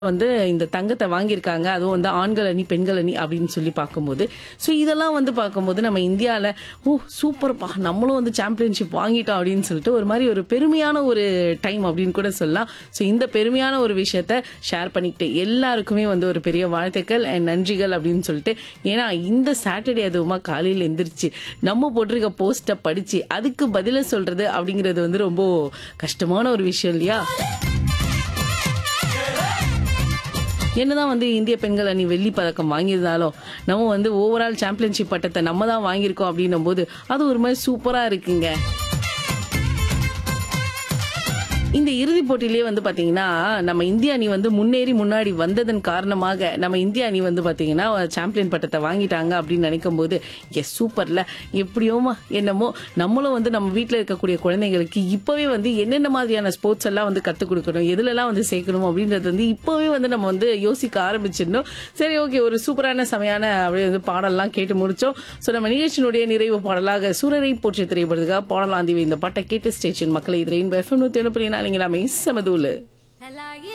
வந்து இந்த தங்கத்தை வாங்கியிருக்காங்க அதுவும் வந்து ஆண்கள் அணி பெண்கள் அணி அப்படின்னு சொல்லி பார்க்கும்போது ஸோ இதெல்லாம் வந்து பார்க்கும்போது நம்ம இந்தியாவில் ஓ சூப்பர்ப்பா நம்மளும் வந்து சாம்பியன்ஷிப் வாங்கிட்டோம் அப்படின்னு சொல்லிட்டு ஒரு மாதிரி ஒரு பெருமையான ஒரு டைம் அப்படின்னு கூட சொல்லலாம் ஸோ இந்த பெருமையான ஒரு விஷயத்த ஷேர் பண்ணிக்கிட்டு எல்லாருக்குமே வந்து ஒரு பெரிய வாழ்த்துக்கள் அண்ட் நன்றிகள் அப்படின்னு சொல்லிட்டு ஏன்னா இந்த சாட்டர்டே அதுவுமா காலையில் எந்திரிச்சு நம்ம போட்டிருக்க போஸ்ட்டை படிச்சு அதுக்கு பதில சொல்றது அப்படிங்கிறது வந்து ரொம்ப கஷ்டமான ஒரு விஷயம் இல்லையா என்னதான் வந்து இந்திய பெண்கள் அணி வெள்ளி பதக்கம் வாங்கியிருந்தாலும் நம்ம வந்து ஓவரால் சாம்பியன்ஷிப் பட்டத்தை நம்ம தான் வாங்கியிருக்கோம் அப்படின்னும் போது அது ஒரு மாதிரி சூப்பரா இருக்குங்க இந்த இறுதிப் போட்டியிலேயே வந்து பாத்தீங்கன்னா நம்ம இந்திய அணி வந்து முன்னேறி முன்னாடி வந்ததன் காரணமாக நம்ம இந்திய அணி வந்து பாத்தீங்கன்னா சாம்பியன் பட்டத்தை வாங்கிட்டாங்க அப்படின்னு நினைக்கும் போது எஸ் சூப்பர்ல எப்படியோமா என்னமோ நம்மளும் வந்து நம்ம வீட்டில் இருக்கக்கூடிய குழந்தைங்களுக்கு இப்பவே வந்து என்னென்ன மாதிரியான ஸ்போர்ட்ஸ் எல்லாம் வந்து கற்றுக் கொடுக்கணும் எதுலெல்லாம் வந்து சேர்க்கணும் அப்படின்றது வந்து இப்பவே வந்து நம்ம வந்து யோசிக்க ஆரம்பிச்சிடணும் சரி ஓகே ஒரு சூப்பரான செமையான அப்படியே வந்து பாடல்லாம் கேட்டு முடிச்சோம் ஸோ நம்ம நிகழ்ச்சியினுடைய நிறைவு பாடலாக சூரரை போற்றி திரைப்படுறதுக்காக பாடலாம் தீவி இந்த பாட்டை கேட்டு ஸ்டேஷன் மக்களை இது ரெயின் எஃப்எம் நூற்றி எழுப்புறீங்கன்னா நீங்கள் எல்லாமே சமதூலு